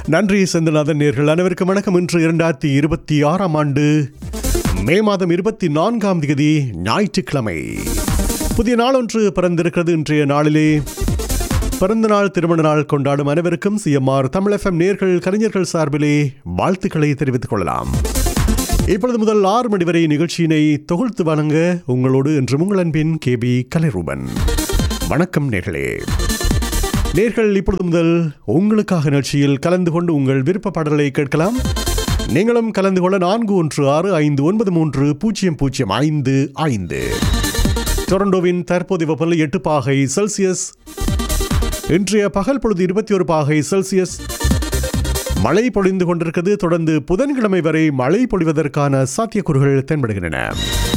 நன்றி செந்தில்நாதன் நேர்கள் அனைவருக்கும் வணக்கம் இன்று இரண்டாயிரத்தி இருபத்தி ஆறாம் ஆண்டு மே மாதம் இருபத்தி நான்காம் தேதி ஞாயிற்றுக்கிழமை புதிய நாளொன்று பிறந்திருக்கிறது இன்றைய நாளிலே பிறந்த நாள் திருமண நாள் கொண்டாடும் அனைவருக்கும் சிஎம்ஆர் தமிழ் எஃப்எம் நேர்கள் கலைஞர்கள் சார்பிலே வாழ்த்துக்களை தெரிவித்துக் கொள்ளலாம் இப்பொழுது முதல் ஆறு மணி வரை நிகழ்ச்சியினை தொகுத்து வழங்க உங்களோடு இன்று உங்கள் அன்பின் கே பி கலைரூபன் வணக்கம் நேர்களே நேர்கள் இப்பொழுது முதல் உங்களுக்காக நிகழ்ச்சியில் கலந்து கொண்டு உங்கள் விருப்ப பாடல்களை கேட்கலாம் நீங்களும் கலந்து கொள்ள நான்கு ஒன்று ஆறு ஐந்து ஒன்பது மூன்று பூஜ்ஜியம் பூஜ்ஜியம் ஐந்து ஐந்து டொரண்டோவின் தற்போதைய வெப்பநிலை எட்டு பாகை செல்சியஸ் இன்றைய பகல் பொழுது இருபத்தி ஒரு பாகை செல்சியஸ் மழை பொழிந்து கொண்டிருக்கிறது தொடர்ந்து புதன்கிழமை வரை மழை பொழிவதற்கான சாத்தியக்கூறுகள் தென்படுகின்றன